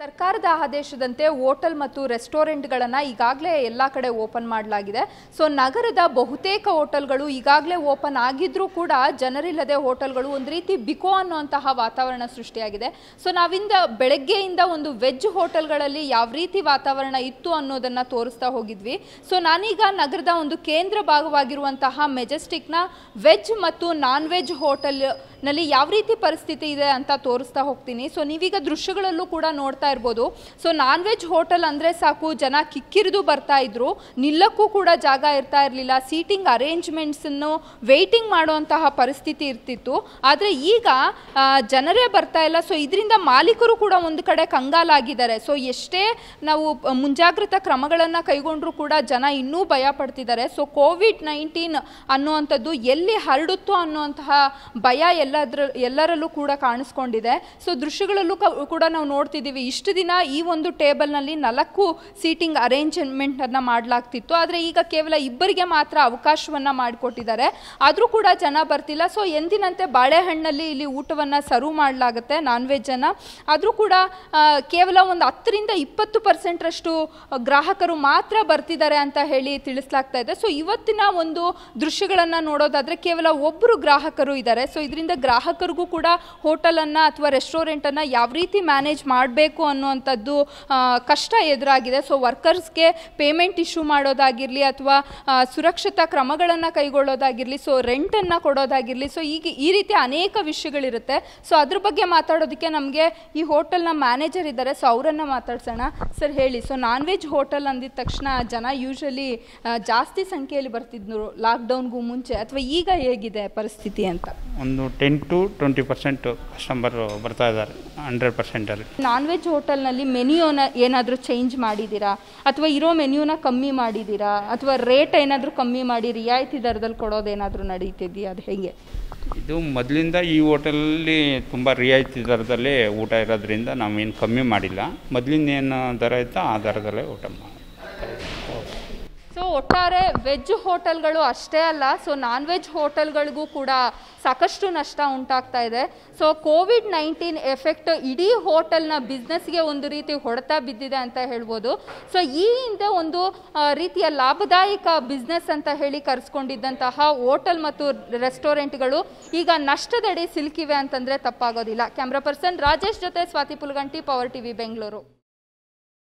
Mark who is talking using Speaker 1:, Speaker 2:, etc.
Speaker 1: ಸರ್ಕಾರದ ಆದೇಶದಂತೆ ಹೋಟೆಲ್ ಮತ್ತು ರೆಸ್ಟೋರೆಂಟ್ಗಳನ್ನು ಈಗಾಗಲೇ ಎಲ್ಲ ಕಡೆ ಓಪನ್ ಮಾಡಲಾಗಿದೆ ಸೊ ನಗರದ ಬಹುತೇಕ ಹೋಟೆಲ್ಗಳು ಈಗಾಗಲೇ ಓಪನ್ ಆಗಿದ್ರೂ ಕೂಡ ಜನರಿಲ್ಲದೆ ಹೋಟೆಲ್ಗಳು ಒಂದು ರೀತಿ ಬಿಕೋ ಅನ್ನುವಂತಹ ವಾತಾವರಣ ಸೃಷ್ಟಿಯಾಗಿದೆ ಸೊ ನಾವಿಂದ ಬೆಳಗ್ಗೆಯಿಂದ ಒಂದು ವೆಜ್ ಹೋಟೆಲ್ಗಳಲ್ಲಿ ಯಾವ ರೀತಿ ವಾತಾವರಣ ಇತ್ತು ಅನ್ನೋದನ್ನು ತೋರಿಸ್ತಾ ಹೋಗಿದ್ವಿ ಸೊ ನಾನೀಗ ನಗರದ ಒಂದು ಕೇಂದ್ರ ಭಾಗವಾಗಿರುವಂತಹ ಮೆಜೆಸ್ಟಿಕ್ನ ವೆಜ್ ಮತ್ತು ನಾನ್ ವೆಜ್ ಹೋಟೆಲ್ನಲ್ಲಿ ಯಾವ ರೀತಿ ಪರಿಸ್ಥಿತಿ ಇದೆ ಅಂತ ತೋರಿಸ್ತಾ ಹೋಗ್ತೀನಿ ಸೊ ನೀವೀಗ ದೃಶ್ಯಗಳಲ್ಲೂ ಕೂಡ ನೋಡ್ತಾ ಇರ್ಬೋದು ಸೊ ನಾನ್ ವೆಜ್ ಹೋಟೆಲ್ ಅಂದರೆ ಸಾಕು ಜನ ಕಿಕ್ಕಿರಿದು ಬರ್ತಾ ಇದ್ರು ನಿಲ್ಲಕ್ಕೂ ಕೂಡ ಜಾಗ ಇರ್ತಾ ಇರಲಿಲ್ಲ ಸೀಟಿಂಗ್ ಅರೇಂಜ್ಮೆಂಟ್ಸನ್ನು ವೆಯ್ಟಿಂಗ್ ಮಾಡುವಂತಹ ಪರಿಸ್ಥಿತಿ ಇರ್ತಿತ್ತು ಆದರೆ ಈಗ ಆ, ಜನರೇ ಬರ್ತಾ ಇಲ್ಲ ಸೊ ಇದರಿಂದ ಮಾಲೀಕರು ಕೂಡ ಒಂದು ಕಡೆ ಕಂಗಾಲಾಗಿದ್ದಾರೆ ಸೊ ಎಷ್ಟೇ ನಾವು ಪ- ಮುಂಜಾಗ್ರತಾ ಕ್ರಮಗಳನ್ನು ಕೈಗೊಂಡ್ರೂ ಕೂಡ ಜನ ಇನ್ನೂ ಭಯ ಪಡ್ತಿದ್ದಾರೆ ಸೊ ಕೋವಿಡ್ ನೈನ್ಟೀನ್ ಅನ್ನುವಂಥದ್ದು ಎಲ್ಲಿ ಹರಡುತ್ತೋ ಅನ್ನುವಂತಹ ಭಯ ಎಲ್ಲದ್ರ ಎಲ್ಲರಲ್ಲೂ ಕೂಡ ಕಾಣಿಸ್ಕೊಂಡಿದೆ ಸೊ ದೃಶ್ಯಗಳಲ್ಲೂ ಕ- ಕೂಡ ನಾವು ನೋಡ್ತಿದ್ದೀವಿ ಇಷ್ಟು ದಿನ ಈ ಒಂದು ಟೇಬಲ್ನಲ್ಲಿ ನಾಲ್ಕು ಸೀಟಿಂಗ್ ಅರೇಂಜ್ಮೆಂಟನ್ನು ಮಾಡಲಾಗ್ತಿತ್ತು ಆದರೆ ಈಗ ಕೇವಲ ಇಬ್ಬರಿಗೆ ಮಾತ್ರ ಅವಕಾಶವನ್ನು ಮಾಡಿಕೊಟ್ಟಿದ್ದಾರೆ ಆದರೂ ಕೂಡ ಜನ ಬರ್ತಿಲ್ಲ ಸೊ ಎಂದಿನಂತೆ ಬಾಳೆಹಣ್ಣಲ್ಲಿ ಇಲ್ಲಿ ಊಟವನ್ನು ಸರ್ವ್ ಮಾಡಲಾಗುತ್ತೆ ನಾನ್ ವೆಜ್ಜನ್ನು ಆದರೂ ಕೂಡ ಆ, ಕೇವಲ ಒಂದು ಹತ್ತರಿಂದ ಇಪ್ಪತ್ತು ಪರ್ಸೆಂಟ್ರಷ್ಟು ಗ್ರಾಹಕರು ಮಾತ್ರ ಬರ್ತಿದ್ದಾರೆ ಅಂತ ಹೇಳಿ ತಿಳಿಸ್ಲಾಗ್ತಾ ಇದೆ ಸೊ ಇವತ್ತಿನ ಒಂದು ದೃಶ್ಯಗಳನ್ನು ನೋಡೋದಾದರೆ ಕೇವಲ ಒಬ್ಬರು ಗ್ರಾಹಕರು ಇದ್ದಾರೆ ಸೊ ಇದರಿಂದ ಗ್ರಾಹಕರಿಗೂ ಕೂಡ ಹೋಟೆಲನ್ನು ಅಥವಾ ರೆಸ್ಟೋರೆಂಟನ್ನು ಯಾವ ರೀತಿ ಮ್ಯಾನೇಜ್ ಮಾಡಬೇಕು ಅನ್ನುವಂಥದ್ದು ಆ, ಕಷ್ಟ ಎದುರಾಗಿದೆ ಸೊ ವರ್ಕರ್ಸ್ಗೆ ಪೇಮೆಂಟ್ ಇಶ್ಯೂ ಮಾಡೋದಾಗಿರಲಿ ಅಥವಾ ಆ, ಸುರಕ್ಷತಾ ಕ್ರಮಗಳನ್ನು ಕೈಗೊಳ್ಳೋದಾಗಿರಲಿ ಸೊ ರೆಂಟನ್ನು ಕೊಡೋದಾಗಿರಲಿ ಸೊ ಈಗ ಈ ರೀತಿ ಅನೇಕ ವಿಷಯಗಳಿರುತ್ತೆ ಸೊ ಅದ್ರ ಬಗ್ಗೆ ಮಾತಾಡೋದಕ್ಕೆ ನಮಗೆ ಈ ಹೋಟೆಲ್ನ ಮ್ಯಾನೇಜರ್ ಇದ್ದಾರೆ ಸೊ ಅವರನ್ನು ಮಾತಾಡ್ಸೋಣ ಸರ್ ಹೇಳಿ ಸೊ ನಾನ್ ವೆಜ್ ಹೋಟೆಲ್ ಅಂದಿದ ತಕ್ಷಣ ಜನ ಯೂಶಲಿ ಜಾಸ್ತಿ ಸಂಖ್ಯೆಯಲ್ಲಿ ಬರ್ತಿದ್ರು ಲಾಕ್ಡೌನ್ಗೂ ಮುಂಚೆ ಅಥವಾ ಈಗ ಹೇಗಿದೆ ಪರಿಸ್ಥಿತಿ ಅಂತ
Speaker 2: ಒಂದು ten to twenty percent customer ಬರ್ತಾ ಇದ್ದಾರೆ ಹಂಡ್ರೆಡ್ ಪರ್ಸೆಂಟಲ್ಲಿ
Speaker 1: ನಾನ್ ವೆಜ್ ಹೋಟೆಲ್ನಲ್ಲಿ ಮೆನ್ಯೂನ ಏನಾದರೂ ಚೇಂಜ್ ಮಾಡಿದ್ದೀರಾ ಅಥವಾ ಇರೋ ಮೆನ್ಯೂನ ಕಮ್ಮಿ ಮಾಡಿದ್ದೀರಾ ಅಥವಾ ರೇಟ್ ಏನಾದರೂ ಕಮ್ಮಿ ಮಾಡಿ ರಿಯಾಯಿತಿ ದರದಲ್ಲಿ ಕೊಡೋದೇನಾದರೂ ನಡೀತಿದೆಯಾ ಅದು ಹೇಗೆ
Speaker 2: ಇದು ಮೊದಲಿಂದ ಈ ಹೋಟೆಲಲ್ಲಿ ತುಂಬ ರಿಯಾಯಿತಿ ದರದಲ್ಲೇ ಊಟ ಇರೋದ್ರಿಂದ ನಾವೇನು ಕಮ್ಮಿ ಮಾಡಿಲ್ಲ ಮೊದಲಿಂದ ಏನು ದರ ಇತ್ತೋ ಆ ದರದಲ್ಲೇ ಊಟ ಮಾಡಿ
Speaker 1: ಸೊ ಒಟ್ಟಾರೆ ವೆಜ್ ಹೋಟೆಲ್ಗಳು ಅಷ್ಟೇ ಅಲ್ಲ ಸೊ ನಾನ್ ವೆಜ್ ಹೋಟೆಲ್ಗಳಿಗೂ ಕೂಡ ಸಾಕಷ್ಟು ನಷ್ಟ ಉಂಟಾಗ್ತಾ ಇದೆ ಸೊ ಕೋವಿಡ್ ನೈನ್ಟೀನ್ ಎಫೆಕ್ಟ್ ಇಡೀ ಹೋಟೆಲ್ನ ಬಿಸ್ನೆಸ್ಗೆ ಒಂದು ರೀತಿ ಹೊಡೆತ ಬಿದ್ದಿದೆ ಅಂತ ಹೇಳ್ಬೋದು ಸೊ ಈ ಹಿಂದೆ ಒಂದು ಆ, ರೀತಿಯ ಲಾಭದಾಯಕ ಬಿಸ್ನೆಸ್ ಅಂತ ಹೇಳಿ ಕರೆಸ್ಕೊಂಡಿದ್ದಂತಹ ಹೋಟೆಲ್ ಮತ್ತು ರೆಸ್ಟೋರೆಂಟ್ಗಳು ಈಗ ನಷ್ಟದಡಿ ಸಿಲುಕಿವೆ ಅಂತಂದರೆ ತಪ್ಪಾಗೋದಿಲ್ಲ ಕ್ಯಾಮ್ರಾ ಪರ್ಸನ್ ರಾಜೇಶ್ ಜೊತೆ ಸ್ವಾತಿ ಪುಲ್ಗಂಟಿ ಪವರ್ ಟಿವಿ ಬೆಂಗಳೂರು